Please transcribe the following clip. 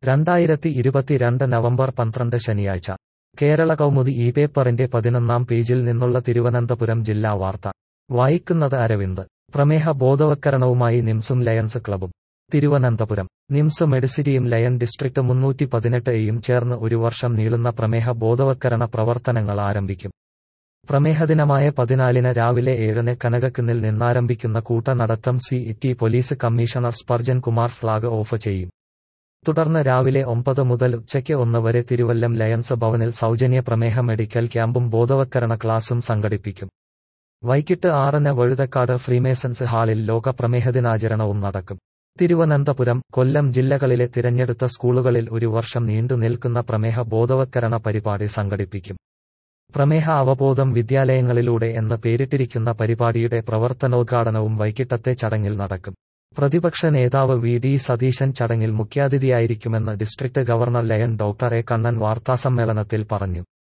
രണ്ടായിരത്തി ഇരുപത്തിരണ്ട് നവംബർ പന്ത്രണ്ട് ശനിയാഴ്ച കേരള കൗമുദി ഈ പേപ്പറിന്റെ പതിനൊന്നാം പേജിൽ നിന്നുള്ള തിരുവനന്തപുരം ജില്ലാ വാർത്ത വായിക്കുന്നത് അരവിന്ദ് പ്രമേഹ ബോധവത്കരണവുമായി നിംസും ലയൺസ് ക്ലബും തിരുവനന്തപുരം നിംസ് മെഡിസിറ്റിയും ലയൺ ഡിസ്ട്രിക്ട് മുന്നൂറ്റി പതിനെട്ട് ചേർന്ന് ഒരു വർഷം നീളുന്ന പ്രമേഹ ബോധവത്കരണ പ്രവർത്തനങ്ങൾ ആരംഭിക്കും പ്രമേഹദിനമായ പതിനാലിന് രാവിലെ ഏഴിന് കനകക്കുന്നിൽ നിന്നാരംഭിക്കുന്ന കൂട്ടനടത്തം C T police commissioner Sparjan Kumar flag off ചെയ്യും തുടർന്ന് രാവിലെ ഒമ്പത് മുതൽ ഉച്ചയ്ക്ക് ഒന്ന് വരെ തിരുവല്ലം ലയൺസ് ഭവനിൽ സൗജന്യ പ്രമേഹ മെഡിക്കൽ ക്യാമ്പും ബോധവത്കരണ ക്ലാസും സംഘടിപ്പിക്കും വൈകിട്ട് ആറിന് വഴുതക്കാട് ഫ്രീമേസൺസ് ഹാളിൽ ലോക പ്രമേഹദിനാചരണവും നടക്കും തിരുവനന്തപുരം കൊല്ലം ജില്ലകളിലെ തിരഞ്ഞെടുത്ത സ്കൂളുകളിൽ ഒരു വർഷം നീണ്ടു നിൽക്കുന്ന പ്രമേഹ ബോധവത്കരണ പരിപാടി സംഘടിപ്പിക്കും പ്രമേഹ അവബോധം വിദ്യാലയങ്ങളിലൂടെ എന്ന് പേരിട്ടിരിക്കുന്ന പരിപാടിയുടെ പ്രവർത്തനോദ്ഘാടനവും വൈകിട്ടത്തെ ചടങ്ങിൽ നടക്കും പ്രതിപക്ഷ നേതാവ് വി ഡി സതീശൻ ചടങ്ങിൽ മുഖ്യാതിഥിയായിരിക്കുമെന്ന് district governor lion doctor A Kannan വാർത്താസമ്മേളനത്തിൽ പറഞ്ഞു